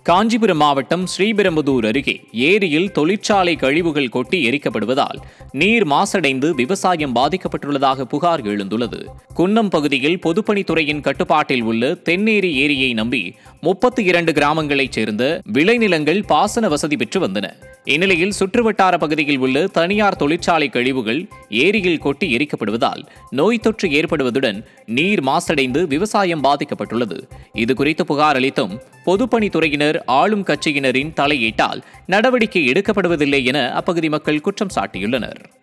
காஞ்சிபுரம் மாவட்டம் ஸ்ரீபெரும்புதூர் அருகே ஏரியில் தொழிற்சாலை கழிவுகள் கொட்டி எரிக்கப்படுவதால் நீர் மாசடைந்து விவசாயம் பாதிக்கப்பட்டுள்ளதாக புகார் எழுந்துள்ளது குன்னம் பகுதியில் பொதுப்பணித்துறையின் கட்டுப்பாட்டில் உள்ள தென்னேரி ஏரியை நம்பி முப்பத்தி இரண்டு கிராமங்களைச் சேர்ந்த விளைநிலங்கள் பாசன வசதி பெற்று வந்தன இந்நிலையில் சுற்றுவட்டார பகுதியில் உள்ள தனியார் தொழிற்சாலை கழிவுகள் ஏரியில் கொட்டி எரிக்கப்படுவதால் நோய் தொற்று ஏற்படுவதுடன் நீர் மாசடைந்து விவசாயம் பாதிக்கப்பட்டுள்ளது இதுகுறித்து புகார் அளித்தும் பொதுப்பணித்துறையினர் ஆளும் கட்சியினரின் தலையீட்டால் நடவடிக்கை எடுக்கப்படுவதில்லை என அப்பகுதி மக்கள் குற்றம் சாட்டியுள்ளனர்